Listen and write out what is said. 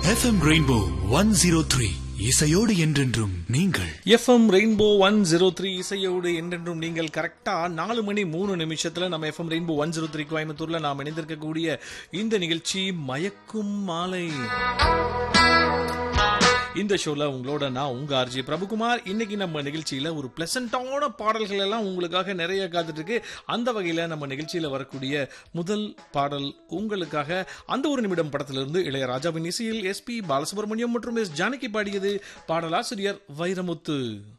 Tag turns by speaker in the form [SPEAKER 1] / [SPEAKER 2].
[SPEAKER 1] FM rainbow one zero three இசையோடு என்றென்றும் நீங்கள்
[SPEAKER 2] FM rainbow one zero three இசையோடு என்றென்றும் நீங்கள் கரெக்டா நாலு மணி மூணு நிமிஷத்துல நம்ம FM rainbow one zero three கோயம்புத்தூர்ல நாம் இணைந்திருக்கக்கூடிய இந்த நிகழ்ச்சி மயக்கும் மாலை இந்த ஷோல உங்களோட நான் உங்க ஆர்ஜி பிரபுகுமார் இன்னைக்கு நம்ம நிகழ்ச்சியில ஒரு பிளசண்டான பாடல்கள் எல்லாம் உங்களுக்காக நிறைய காத்துட்டு இருக்கு அந்த வகையில நம்ம நிகழ்ச்சியில வரக்கூடிய முதல் பாடல் உங்களுக்காக அந்த ஒரு நிமிடம் படத்திலிருந்து இளையராஜாவின் இசையில் எஸ்பி பாலசுப்ரமணியம் மற்றும் எஸ் ஜானகி பாடியது பாடலாசிரியர் வைரமுத்து